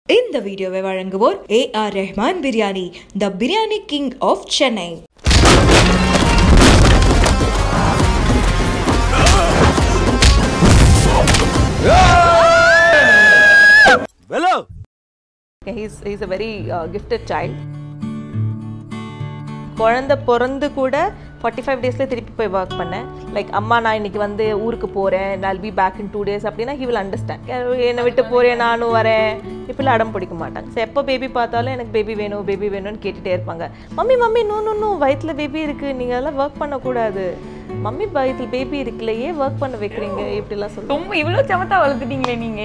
இந்த வீடியோவை வழங்குவோர் A R Rahman biryani the biryani king of Chennai வெலோ he's is a very gifted child குழந்த பிறந்து கூட ஃபார்ட்டி ஃபைவ் டேஸில் திருப்பி போய் ஒர்க் பண்ணேன் லைக் அம்மா நான் இன்னைக்கு வந்து ஊருக்கு போகிறேன் நான் be back in two days அப்படின்னா ஹி வில் அண்டர்ஸ்டாண்ட் என்னை விட்டு போகிறேன் நானும் வரேன் இப்போலாம் அடம் பிடிக்க மாட்டாங்க ஸோ எப்போ பேபி பார்த்தாலும் எனக்கு பேபி வேணும் பேபி வேணும்னு கேட்டுகிட்டே இருப்பாங்க mummy mummy no no no வயிற்றுல பேபி இருக்குது நீங்கள் அதெல்லாம் ஒர்க் பண்ணக்கூடாது மம்மி வயிற்றுல பேபி இருக்குல்லையே ஒர்க் பண்ண வைக்கிறீங்க இப்படிலாம் சொல்லுவாங்க ரொம்ப இவ்வளோ சமத்தா வளர்த்துட்டீங்களே நீங்க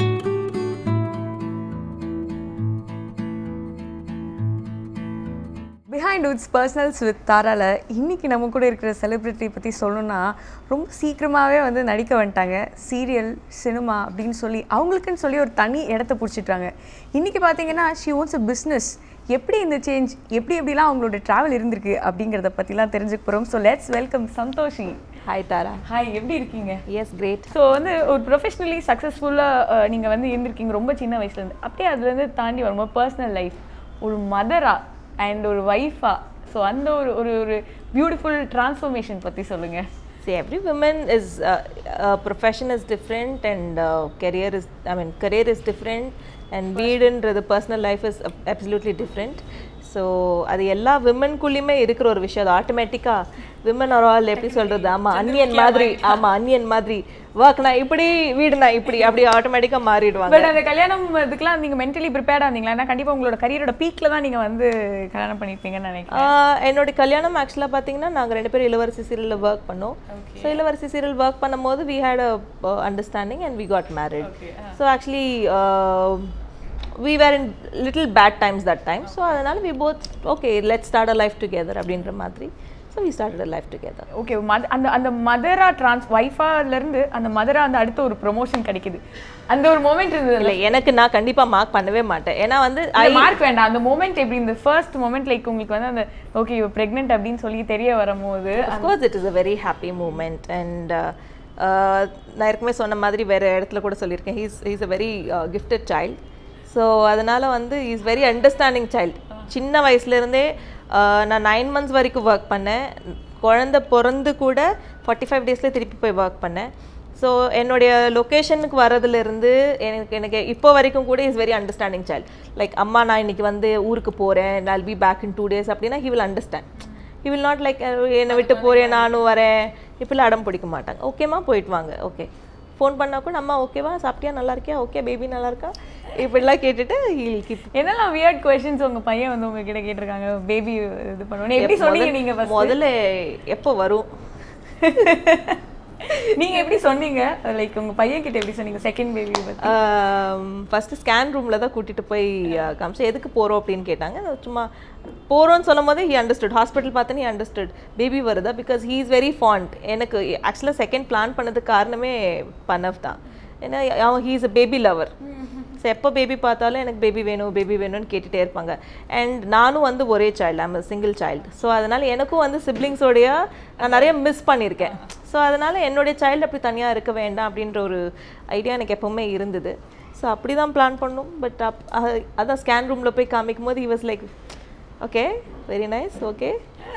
பிஹைண்ட் உட்ஸ் பர்சனல்ஸ் வித் தாரால இன்னைக்கு நம்ம கூட இருக்கிற செலிப்ரிட்டி பற்றி சொல்லணும்னா ரொம்ப சீக்கிரமாகவே வந்து நடிக்க வந்துட்டாங்க சீரியல் சினிமா அப்படின்னு சொல்லி அவங்களுக்குன்னு சொல்லி ஒரு தனி இடத்த பிடிச்சிட்டாங்க இன்னைக்கு பார்த்தீங்கன்னா ஷி ஓன்ஸ் அ பிஸ்னஸ் எப்படி இந்த சேஞ்ச் எப்படி எப்படிலாம் அவங்களோட ட்ராவல் இருந்திருக்கு அப்படிங்கிறத பற்றிலாம் தெரிஞ்சுக்க போகிறோம் so let's welcome Santhoshi hi Thara hi எப்படி இருக்கீங்க எஸ் கிரேட் ஸோ வந்து ஒரு ப்ரொஃபஷ்னலி சக்ஸஸ்ஃபுல்லாக நீங்கள் வந்து இருந்திருக்கீங்க ரொம்ப சின்ன வயசுலேருந்து அப்படியே அதுலேருந்து தாண்டி வரும்போது பர்சனல் லைஃப் ஒரு மதரா அண்ட் ஒரு ஒய்ஃபா ஸோ அந்த ஒரு ஒரு ஒரு பியூட்டிஃபுல் டிரான்ஸ்ஃபர்மேஷன் பற்றி சொல்லுங்கள் See, every woman is uh, uh, profession is different and uh, career is I mean career is different and வீடுன்றது personal life is ab- absolutely different. So அது எல்லா விமன்குள்ளேயுமே இருக்கிற ஒரு விஷயம் அது ஆட்டோமேட்டிக்காக விமன் ஆர் ஆல் எப்படி சொல்கிறது ஆமாம் அன்னியன் மாதிரி ஆமாம் அன்னியன் மாதிரி ஒர்க்னா இப்படி வீடுனா இப்படி அப்படி ஆட்டோமேட்டிக்காக மாறிடுவாங்க பட் அந்த கல்யாணம் இதுக்கெல்லாம் நீங்கள் மென்டலி ப்ரிப்பேர்டாக இருந்தீங்களா ஏன்னா கண்டிப்பாக உங்களோட கரியரோட பீக்கில் தான் நீங்கள் வந்து கல்யாணம் பண்ணியிருப்பீங்கன்னு நினைக்கிறேன் ஆஹ் என்னோட கல்யாணம் ஆக்சுவலாக பார்த்தீங்கன்னா நாங்கள் ரெண்டு பேரும் இளவரசி சீரியலில் ஒர்க் பண்ணோம் ஸோ இளவரசி சீரியல் ஒர்க் பண்ணும்போது we had a understanding and we got married so actually we were in little bad times that time so அதனால we both okay let start a life together அப்படின்ற மாதிரி so we start a life together okay மத அந்த அந்த மதரா trans ஒய்ஃபாலேருந்து அந்த மதரா அந்த அடுத்த ஒரு ப்ரொமோஷன் கிடைக்குது அந்த ஒரு மூமெண்ட் இருந்தது இல்லை எனக்கு நான் கண்டிப்பாக மார்க் பண்ணவே மாட்டேன் ஏன்னா வந்து அந்த மார்க் வேண்டாம் அந்த மூமெண்ட் எப்படி இந்த ஃபர்ஸ்ட் மூமெண்ட் லைக் உங்களுக்கு வந்து அந்த ஓகே இவ பிரெக்னென்ட் அப்படின்னு சொல்லி தெரிய வரும்போது of course it is a very happy moment and uh, uh, நான் ஏற்கனவே சொன்ன மாதிரி வேறு இடத்துல கூட சொல்லியிருக்கேன் he's he's a very gifted child so அதனால் வந்து இஸ் வெரி அண்டர்ஸ்டாண்டிங் சைல்ட் சின்ன வயசுலேருந்தே நான் நைன் மந்த்ஸ் வரைக்கும் ஒர்க் பண்ணேன் குழந்த பிறந்து கூட ஃபார்ட்டி ஃபைவ் டேஸில் திருப்பி போய் ஒர்க் பண்ணேன் ஸோ என்னுடைய லொக்கேஷனுக்கு வரதுலேருந்து எனக்கு எனக்கு இப்போ வரைக்கும் கூட is very understanding child like அம்மா நான் இன்னைக்கு வந்து ஊருக்கு போகிறேன் நான் be back in two days அப்படின்னா he will understand he will not like என்னை விட்டு போகிறேன் நானும் வரேன் இப்படிலாம் அடம் பிடிக்க மாட்டாங்க ஓகேம்மா போயிட்டு வாங்க ஓகே ஃபோன் பண்ணா கூட அம்மா ஓகேவா சாப்பிட்டியா நல்லா இருக்கியா ஓகே பேபி நல்லா இருக்கா இப்படிலாம் கேட்டுட்டு ஹீல் கீப் என்னெல்லாம் வியர்ட் கொஸ்டின்ஸ் உங்க பையன் வந்து உங்ககிட்ட கேட்டிருக்காங்க பேபி இது பண்ணுவோம் எப்படி சொன்னீங்க நீங்க first? முதல்ல எப்போ வரும் நீங்க எப்படி சொன்னீங்க லைக் உங்க பையன் கிட்ட எப்படி சொன்னீங்க செகண்ட் பேபி பத்தி ஃபஸ்ட்டு ஸ்கேன் ரூமில் தான் கூட்டிகிட்டு போய் காமிச்சு எதுக்கு போகிறோம் அப்படின்னு கேட்டாங்க நான் சும்மா போகிறோம்னு சொல்லும் போது ஹி அண்டர்ஸ்டுட் ஹாஸ்பிட்டல் பார்த்தோன்னே ஹி அண்டர்ஸ்டுட் பேபி வருதா because he is very fond எனக்கு ஆக்சுவலாக செகண்ட் பிளான் பண்ணதுக்கு காரணமே பனவ் தான் ஏன்னா அவன் he is a baby lover so எப்போ பேபி பார்த்தாலும் எனக்கு பேபி வேணும் பேபி வேணும்னு கேட்டுகிட்டே இருப்பாங்க அண்ட் நானும் வந்து ஒரே child I'm single child so அதனால் எனக்கும் வந்து சிப்ளிங்ஸோடைய நான் நிறைய மிஸ் பண்ணியிருக்கேன் ஸோ அதனால் என்னுடைய சைல்டு அப்படி தனியாக இருக்க வேண்டாம் அப்படின்ற ஒரு ஐடியா எனக்கு எப்போவுமே இருந்தது ஸோ அப்படி தான் பிளான் பண்ணோம் பட் அப் அ- அதான் ஸ்கேன் ரூமில் போய் காமிக்கும் போது was like okay very nice okay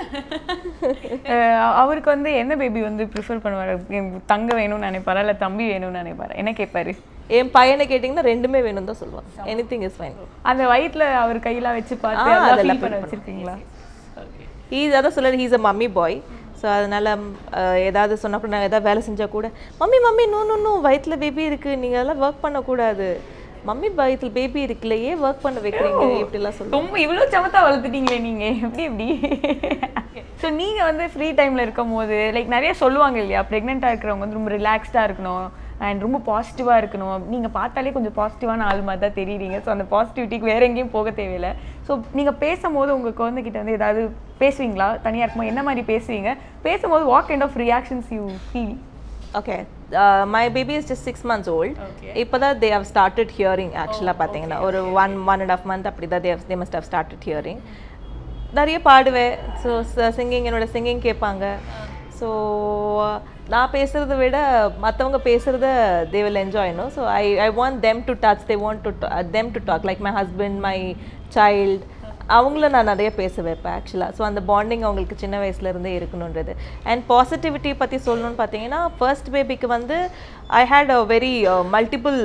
uh அவருக்கு வந்து என்ன பேபி வந்து ப்ரிஃபர் பண்ணுவாரு எனக்கு தங்க வேணும்னு நினைப்பாரா இல்ல தம்பி வேணும்னு நினைப்பாரா என்ன கேட்பாரு என் பையனை கேட்டிங்கன்னா ரெண்டுமே வேணும் தான் சொல்லுவாங்க எனி திங் இஸ் ஃபைன் அந்த வயித்துல அவர் கையில வச்சு பார்த்து ஆ, அதெல்லாம் அதெல்லாம் feel பண்ண feel வச்சிருக்கீங்களா ஹீஸ் அதான் சொல்ல he's a mummy boy so அதனால் ஏதாவது சொன்னப்போ நான் ஏதாவது வேலை செஞ்சால் கூட mummy mummy no no no வயிற்றுல பேபி இருக்குது நீங்கள் அதெல்லாம் ஒர்க் பண்ணக்கூடாது மம்மி வயிற்றுல பேபி இருக்குல்லையே ஒர்க் பண்ண வைக்கிறீங்க இப்படிலாம் சொல்லுவாங்க ரொம்ப இவ்வளோ சமத்தா வளர்த்துட்டீங்களே நீங்க எப்படி எப்படி ஸோ நீங்க வந்து ஃப்ரீ டைம்ல இருக்கும் போது லைக் நிறைய சொல்லுவாங்க இல்லையா ப்ரெக்னெண்ட்டாக இருக்கிறவங்க வந்து ரொம்ப ரிலாக்ஸ்டாக இருக்கணும் அண்ட் ரொம்ப பாசிட்டிவாக இருக்கணும் நீங்கள் பார்த்தாலே கொஞ்சம் பாசிட்டிவான ஆள் மாதிரி தான் தெரியுறீங்க ஸோ அந்த பாசிட்டிவிட்டிக்கு வேற எங்கேயும் போக தேவையில்லை ஸோ நீங்கள் பேசும்போது உங்கள் குழந்தைகிட்ட வந்து ஏதாவது பேசுவீங்களா தனியாக இருக்கும்போது என்ன மாதிரி பேசுவீங்க பேசும்போது what kind of reactions you feel okay my baby is just six months old இப்போ தான் தே ஹவ் ஸ்டார்டட் ஹியரிங் ஆக்சுவலாக பார்த்தீங்கன்னா ஒரு one one and half month அப்படி தான் they they must have started hearing நிறைய பாடுவேன் ஸோ சிங்கிங் என்னோட சிங்கிங் கேட்பாங்க ஸோ நான் பேசுகிறத விட மற்றவங்க பேசுகிறத they will enjoy no so I I want them to touch they want to them to talk like my husband my child அவங்கள நான் நிறைய பேச வைப்பேன் ஆக்சுவலாக ஸோ அந்த பாண்டிங் அவங்களுக்கு சின்ன வயசுலேருந்தே இருக்கணுன்றது அண்ட் பாசிட்டிவிட்டி பற்றி சொல்லணும்னு பார்த்தீங்கன்னா ஃபர்ஸ்ட் பேபிக்கு வந்து I had a very multiple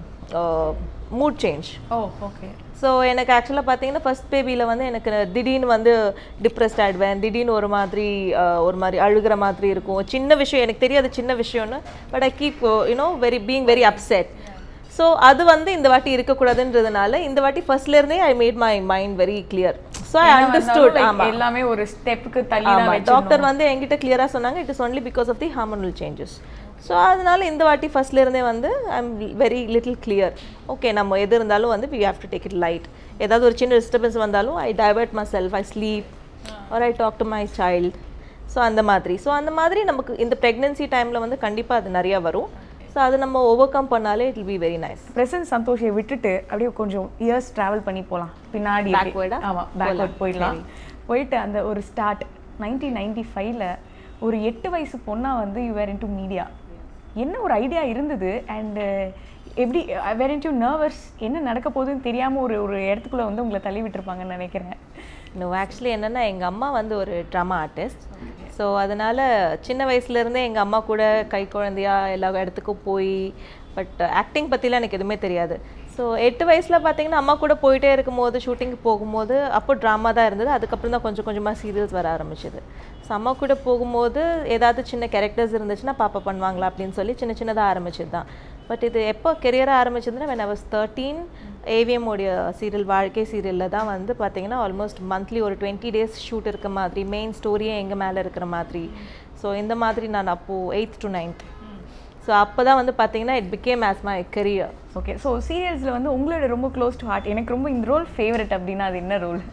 mood change oh okay so எனக்கு ஆக்சுவலாக பார்த்தீங்கன்னா ஃபர்ஸ்ட் பேபியில் வந்து எனக்கு திடீர்னு வந்து டிப்ரெஸ்ட் ஆகிடுவேன் திடீர்னு ஒரு மாதிரி அஹ், ஒரு மாதிரி அழுகிற மாதிரி இருக்கும் சின்ன விஷயம் எனக்கு தெரியாது சின்ன விஷயம்னு but I keep you know very being very upset so அது வந்து இந்த வாட்டி இருக்கக்கூடாதுன்றதுனால இந்த வாட்டி ஃபர்ஸ்ட்லேருந்தே I made my mind very clear so I understood ஆமாம் எல்லாமே ஒரு ஸ்டெப்புக்கு தள்ளி தான் ஆமாம் வச்சிடணும். டாக்டர் வந்து என்கிட்ட கிளியராக சொன்னாங்க it is only because of the hormonal changes so அதனால இந்த வாட்டி ஃபர்ஸ்ட்ல இருந்தே வந்து I am very little clear okay நம்ம எது இருந்தாலும் வந்து we have to take it light ஏதாவது ஒரு சின்ன டிஸ்டர்பன்ஸ் வந்தாலும் I diverted myself I sleep or I talk to my child so அந்த மாதிரி ஸோ அந்த மாதிரி நமக்கு இந்த ப்ரெக்னென்சி டைமில் வந்து கண்டிப்பாக அது நிறையா வரும் ஸோ அது நம்ம ஓவர் கம் பண்ணாலே it will be very nice present சந்தோஷை விட்டுட்டு அப்படியே கொஞ்சம் இயர்ஸ் டிராவல் பண்ணி போகலாம் பின்னாடி இப்படி. Backward ஆ? ஆமா பேக்வர்ட் போயிடலாம் போயிட்டு அந்த ஒரு ஸ்டார்ட் நைன்டீன் நைன்டி ஃபைவ்ல ஒரு எட்டு வயசு பொண்ணா வந்து you were in to media என்ன ஒரு ஐடியா இருந்தது அண்டு எப்படி வேர் இன் டு நர்வஸ் என்ன நடக்க போகுதுன்னு தெரியாம ஒரு ஒரு இடத்துக்குள்ள வந்து உங்களை தள்ளி விட்டுருப்பாங்கன்னு நினைக்கிறேன் நோ ஆக்சுவலி என்னென்னா எங்கள் அம்மா வந்து ஒரு ட்ராமா ஆர்டிஸ்ட் ஸோ அதனால் சின்ன வயசுலேருந்தே எங்கள் அம்மா கூட கை குழந்தையா எல்லா இடத்துக்கும் போய் பட் ஆக்டிங் பற்றிலாம் எனக்கு எதுவுமே தெரியாது ஸோ எட்டு வயசில் பார்த்தீங்கன்னா அம்மா கூட போயிட்டே இருக்கும்போது ஷூட்டிங் போகும்போது அப்போ ட்ராமா தான் இருந்தது அதுக்கப்புறம் தான் கொஞ்சம் கொஞ்சமாக சீரியல்ஸ் வர ஆரம்பிச்சது ஸோ அம்மா கூட போகும்போது ஏதாவது சின்ன கேரக்டர்ஸ் இருந்துச்சுன்னா பாப்பா பண்ணுவாங்களா அப்படின்னு சொல்லி சின்ன சின்னதாக ஆரம்பிச்சது தான் பட் இது எப்போ கெரியராக ஆரம்பிச்சதுன்னா when I was thirteen AVM உடைய சீரியல் வாழ்க்கை சீரியலில் தான் வந்து பார்த்தீங்கன்னா ஆல்மோஸ்ட் மந்த்லி ஒரு டுவெண்ட்டி டேஸ் ஷூட் இருக்க மாதிரி மெயின் ஸ்டோரியே எங்கள் மேலே இருக்கிற மாதிரி ஸோ இந்த மாதிரி நான் அப்போது எயித் டு நைன்த் ஸோ அப்போ தான் வந்து பார்த்தீங்கன்னா it became as my career okay so சீரியல்ஸில் வந்து உங்களோட ரொம்ப க்ளோஸ் டு ஹார்ட் எனக்கு ரொம்ப இந்த ரோல் ஃபேவரட் அப்படின்னா அது என்ன ரோல்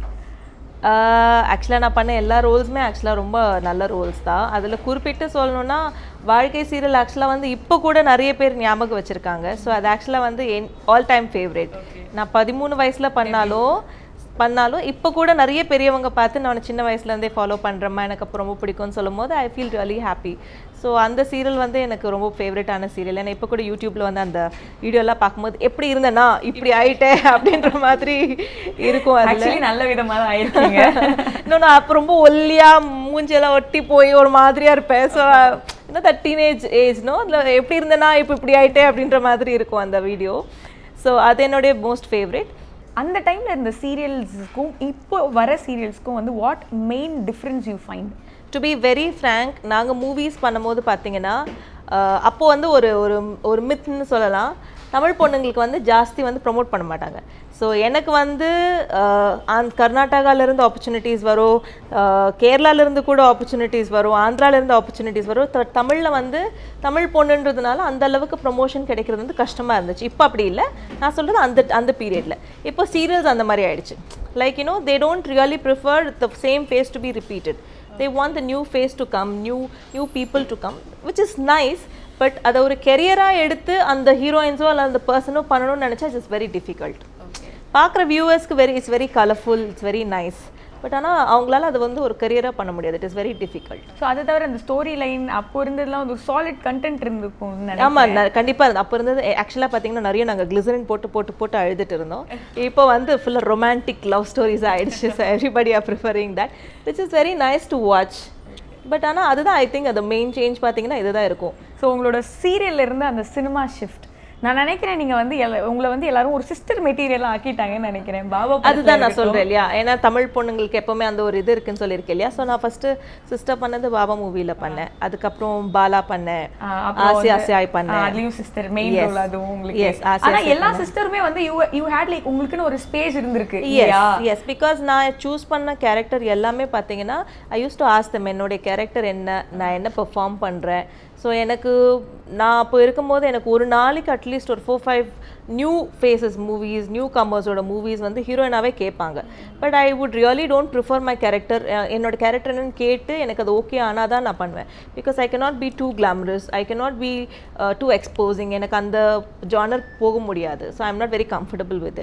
ஆக்சுவலாக நான் பண்ண எல்லா ரோல்ஸுமே ஆக்சுவலாக ரொம்ப நல்ல ரோல்ஸ் தான் அதில் குறிப்பிட்டு சொல்லணும்னா வாழ்க்கை சீரியல் ஆக்சுவலாக வந்து இப்போ கூட நிறைய பேர் ஞாபகம் வச்சுருக்காங்க ஸோ அது ஆக்சுவலாக வந்து என் ஆல் டைம் ஃபேவரட் நான் பதிமூணு வயசில் பண்ணாலும் பண்ணாலும் இப்போ கூட நிறைய பெரியவங்க பார்த்து நான் சின்ன வயசுலேருந்தே ஃபாலோ பண்ணுறேம்மா எனக்கு அப்போ ரொம்ப பிடிக்கும்னு சொல்லும் போது I feel really happy so அந்த சீரியல் வந்து எனக்கு ரொம்ப ஃபேவரட்டான சீரியல் ஏன்னா இப்போ கூட யூடியூப்பில் வந்து அந்த வீடியோலாம் பார்க்கும்போது எப்படி இருந்தேனா இப்படி ஆயிட்டேன் அப்படின்ற மாதிரி இருக்கும் அதில் ஆக்சுவலி நல்ல விதமாக தான் ஆயிருக்கீங்க இன்னும் நான் அப்போ ரொம்ப ஒல்லியா மூஞ்செல்லாம் ஒட்டி போய் ஒரு மாதிரியா இருப்பேன் ஸோ இன்னும் தட் டீனேஜ் ஏஜ்னோ அதில் எப்படி இருந்தேனா இப்போ இப்படி ஆயிட்டேன் அப்படின்ற மாதிரி இருக்கும் அந்த வீடியோ ஸோ அது என்னுடைய மோஸ்ட் ஃபேவரட் அந்த டைம்ல இருந்த சீரியல்ஸ்க்கும் இப்போ வர சீரியல்ஸ்க்கும் வந்து what main difference you find to be very frank நாங்கள் மூவிஸ் பண்ணும்போது பார்த்தீங்கன்னா அஹ், அப்போ வந்து ஒரு ஒரு ஒரு மித்னு சொல்லலாம் தமிழ் பொண்ணுங்களுக்கு வந்து ஜாஸ்தி வந்து ப்ரொமோட் பண்ண மாட்டாங்க ஸோ எனக்கு வந்து அஹ், ஆந் கர்நாடகாலேருந்து ஆப்பர்ச்சுனிட்டிஸ் வரும் அஹ், கேரளாலேருந்து கூட ஆப்பர்ச்சுனிட்டிஸ் வரும் ஆந்திராலேருந்து ஆப்பர்ச்சுனிட்டிஸ் வரும் த- தமிழ்ல வந்து தமிழ் பொண்ணுன்றதுனால அந்த அளவுக்கு ப்ரொமோஷன் கிடைக்கிறது வந்து கஷ்டமாக இருந்துச்சு இப்போ அப்படி இல்லை நான் சொல்கிறது அந்த அந்த பீரியடில் இப்போ சீரியல்ஸ் அந்த மாதிரி ஆயிடுச்சு like you know they don't really prefer the same face to be repeated they want the new face to come new new people to come which is nice but அதை ஒரு கெரியராக எடுத்து அந்த ஹீரோயின்ஸோ அல்ல அந்த பர்சனோ பண்ணணும்னு நினச்சா இட்ஸ் வெரி டிஃபிகல்ட் பார்க்குற வியூவர்ஸ்க்கு very it's very colourful it's very nice but ஆனால் அவங்களால அதை வந்து ஒரு கரியராக பண்ண முடியாது it is very difficult so அதை தவிர அந்த ஸ்டோரி லைன் அப்போ இருந்ததுலாம் ஒரு சாலிட் கண்டென்ட் இருந்திருக்கும் ஆமாம் கண்டிப்பாக இருந்தது அப்போ இருந்தது ஆக்சுவலாக பார்த்தீங்கன்னா நிறைய நாங்கள் கிளிசரின் போட்டு போட்டு போட்டு அழுதுட்டு இருந்தோம் இப்போ வந்து ஃபுல்லாக ரொமான்டிக் லவ் ஸ்டோரிஸ் ஆயிடுச்சு so everybody are preferring that which is very nice to watch but ஆனால் அதுதான் ஐ திங்க் அது மெயின் சேஞ்ச் பார்த்தீங்கன்னா இதுதான் இருக்கும் ஸோ உங்களோட சீரியல்ல இருந்து அந்த சினிமா ஷிஃப்ட் நான் நினைக்கிறேன் நீங்க வந்து எல்லா- உங்களை வந்து எல்லாரும் ஒரு சிஸ்டர் மெட்டீரியலா ஆக்கிட்டாங்கன்னு நினைக்கிறேன் பாபா அதுதான் நான் சொல்றேன் இல்லையா ஏன்னா தமிழ் பொண்ணுங்களுக்கு எப்பவுமே அந்த ஒரு இது இருக்குன்னு சொல்லியிருக்கேன் இல்லையா ஸோ நான் ஃபர்ஸ்ட் சிஸ்டர் பண்ணது பாபா மூவில பண்ணேன் அதுக்கப்புறம் பாலா பண்ணேன் ஆசி ஆசியாய் பண்ணேன் அதுலயும் சிஸ்டர் மெயின் Yes. ரோல் அதுவும் உங்களுக்கு Yes, ஆசி ஆனா ஆசியாய் எல்லா சிஸ்டருமே வந்து யூ யூ ஹேட் லைக் உங்களுக்குன்னு ஒரு ஸ்பேஸ் இருந்திருக்கு எஸ் இல்லையா எஸ் பிகாஸ் நான் சூஸ் பண்ண கேரக்டர் எல்லாமே பார்த்தீங்கன்னா I use to ask them என்னுடைய கேரக்டர் என்ன நான் என்ன பெர்ஃபார்ம் பண்ணுறேன் ஸோ எனக்கு நான் அப்போ இருக்கும்போது எனக்கு ஒரு நாளைக்கு அட்லீஸ்ட் ஒரு four five new faces movies new கமர்ஸோட மூவிஸ் வந்து ஹீரோயினாவே கேட்பாங்க but I would really don't prefer my character என்னோட கேரக்டர் என்னன்னு கேட்டு எனக்கு அது ஓகே ஆனால் தான் நான் பண்ணுவேன் because I cannot be too glamorous I cannot be too exposing எனக்கு அந்த ஜானர் போக முடியாது so I am not very comfortable with it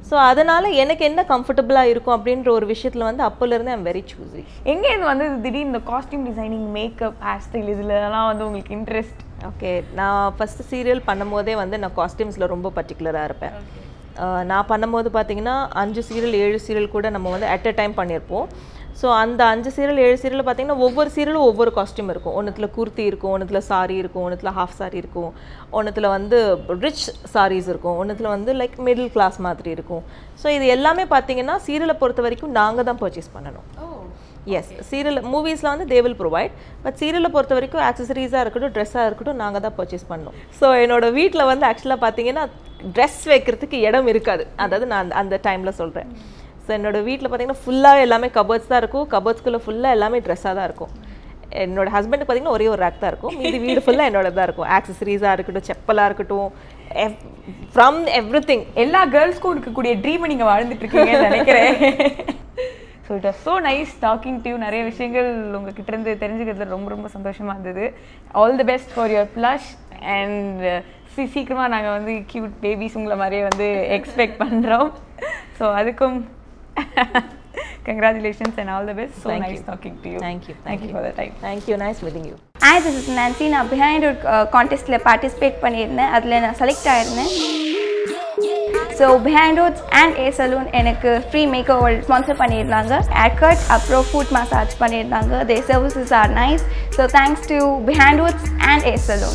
so அதனால் எனக்கு என்ன கம்ஃபர்டபுளாக இருக்கும் அப்படின்ற ஒரு விஷயத்தில் வந்து அப்போலேருந்து ஐம் வெரி சூஸி எங்கேருந்து வந்து திடீர்னு இந்த costume designing makeup hair style இதுலலாம் வந்து உங்களுக்கு இன்ட்ரெஸ்ட் ஓகே நான் ஃபஸ்ட்டு சீரியல் பண்ணும்போதே வந்து நான் காஸ்டியூம்ஸில் ரொம்ப பர்டிகுலராக இருப்பேன் அஹ் நான் பண்ணும்போது பார்த்தீங்கன்னா அஞ்சு சீரியல் ஏழு சீரியல் கூட நம்ம வந்து அட் அ டைம் பண்ணியிருப்போம் ஸோ அந்த அஞ்சு சீரியல் ஏழு சீரியல் பார்த்தீங்கன்னா ஒவ்வொரு சீரியலும் ஒவ்வொரு காஸ்டியூம் இருக்கும் ஒன்றுத்தில் குர்த்தி இருக்கும் ஒன்றுத்தில் சாரி இருக்கும் ஒன்றுத்தில் ஹாஃப் சாரி இருக்கும் ஒன்றுத்தில் வந்து ரிச் சாரீஸ் இருக்கும் ஒன்றுத்தில் வந்து லைக் மிடில் கிளாஸ் மாதிரி இருக்கும் ஸோ இது எல்லாமே பார்த்தீங்கன்னா சீரியலை பொறுத்த வரைக்கும் நாங்கள் தான் பர்ச்சேஸ் பண்ணணும் எஸ் சீரியல் மூவிஸில் வந்து தே வில் ப்ரொவைட் பட் சீரியலை பொறுத்த வரைக்கும் ஆக்சசரிஸாக இருக்கட்டும் ட்ரெஸ்ஸாக இருக்கட்டும் நாங்கள் தான் பர்ச்சேஸ் பண்ணோம் ஸோ என்னோட வீட்டில் வந்து ஆக்சுவலாக பார்த்தீங்கன்னா ட்ரெஸ் வைக்கிறதுக்கு இடம் இருக்காது அதாவது நான் அந்த- அந்த டைமில் சொல்கிறேன் ஸோ என்னோட வீட்டில் பார்த்தீங்கன்னா ஃபுல்லாக எல்லாமே கபர்ட்ஸ் தான் இருக்கும் கபர்ட்ஸ்குள்ளே ஃபுல்லாக எல்லாமே ட்ரெஸ்ஸாக தான் இருக்கும் என்னோட ஹஸ்பண்டுக்கு பார்த்தீங்கன்னா ஒரே ஒரு ரேக் தான் இருக்கும் மீதி வீடு ஃபுல்லாக என்னோட தான் இருக்கும் ஆக்சசரிஸாக இருக்கட்டும் செப்பலாக இருக்கட்டும் ஃப்ரம் எவ்ரி திங் எல்லா கேர்ள்ஸ்க்கும் இருக்கக்கூடிய ட்ரீமை நீங்கள் வாழ்ந்துட்டு இருக்கீங்கன்னு நினைக்கிறேன் so it so nice talking to நிறைய விஷயங்கள் உங்ககிட்ட இருந்து தெரிஞ்சுக்கிறதுல ரொம்ப ரொம்ப சந்தோஷமாக இருந்தது all the best for your blush and சி சீக்கிரமாக நாங்கள் வந்து க்யூட் பேபிஸ் உங்களை மாதிரியே வந்து எக்ஸ்பெக்ட் பண்ணுறோம் ஸோ அதுக்கும் congratulations and all the best so Thank nice you. Talking to you Thank you. Thank you for the time thank you nice meeting you hi this is Nancy நான் பிஹைண்ட் ஒரு கான்டெஸ்ட்டில் participate பண்ணியிருந்தேன் அதில் நான் செலக்ட் ஆயிருந்தேன் so Behindwoods and a salon எனக்கு free makeover sponsor பண்ணியிருந்தாங்க hair cut அப்புறம் ஃபுட் மசாஜ் பண்ணியிருந்தாங்க they services are nice so thanks to Behindwoods and a salon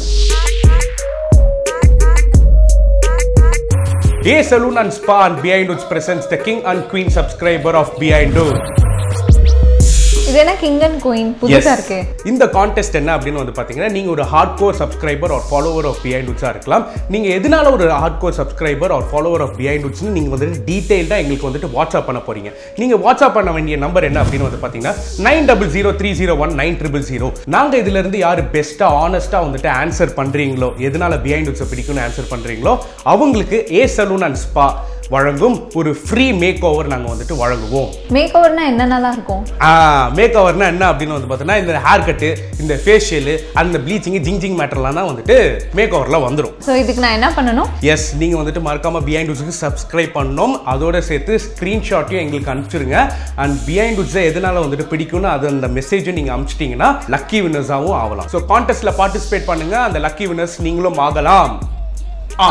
A Saloon and Spa and Behind Woods presents the king and queen subscriber of Behind Woods. இது என்ன king and queen புதுசா இருக்கு இந்த contest என்ன அப்படின்னு வந்து பார்த்தீங்கன்னா நீங்கள் ஒரு hardcore subscriber or follower of பிஹைண்ட் உட்ஸாக இருக்கலாம் நீங்கள் எதனால ஒரு hardcore subscriber or follower of பிஹைண்ட் உட்ஸ்னு நீங்கள் வந்துட்டு டீட்டெயில்டாக எங்களுக்கு வந்துட்டு வாட்ஸ்அப் பண்ண போறீங்க நீங்கள் வாட்ஸ்அப் பண்ண வேண்டிய நம்பர் என்ன அப்படின்னு வந்து பார்த்தீங்கன்னா nine double zero three zero one nine triple zero நாங்கள் இதிலிருந்து யார் பெஸ்ட்டாக ஆனஸ்ட்டாக வந்துட்டு ஆன்சர் பண்ணுறீங்களோ எதனால பிஹைண்ட் உட்ஸை பிடிக்கும்னு ஆன்சர் பண்ணுறீங்களோ அவங்களுக்கு ஏ சலூன் அண்ட் ஸ்பா வழங்கும் ஒரு ஃப்ரீ மேக் ஓவர் நாங்கள் வந்துட்டு வழங்குவோம் மேக் ஓவர்னா என்னென்னலாம் இருக்கும் மேக் ஓவர்னா என்ன அப்படின்னு வந்து பார்த்தீங்கன்னா இந்த ஹேர் கட்டு இந்த ஃபேஷியல் அந்த ப்ளீச்சிங் ஜிங் ஜிங் மேட்டர்லாம் தான் வந்துட்டு மேக் ஓவரில் வந்துடும் ஸோ இதுக்கு நான் என்ன பண்ணணும் எஸ் நீங்கள் வந்துட்டு மறக்காம பிஹைண்ட் உட்ஸுக்கு சப்ஸ்கிரைப் பண்ணணும் அதோட சேர்த்து ஸ்க்ரீன்ஷாட்டையும் எங்களுக்கு அனுப்பிச்சிருங்க அண்ட் பிஹைண்ட் உட்ஸை எதனால வந்துட்டு பிடிக்கும்னு அது அந்த மெசேஜும் நீங்கள் அனுப்பிச்சிட்டிங்கன்னா லக்கி வின்னர்ஸாகவும் ஆகலாம் ஸோ கான்டெஸ்ட்டில் பார்ட்டிசிபேட் பண்ணுங்க அந்த லக்கி வின்னர்ஸ் நீங்களும் ஆகலாம் ஆ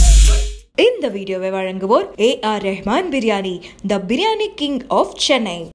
இந்த வீடியோவை வழங்குவோர் A R Rahman biryani the biryani king of Chennai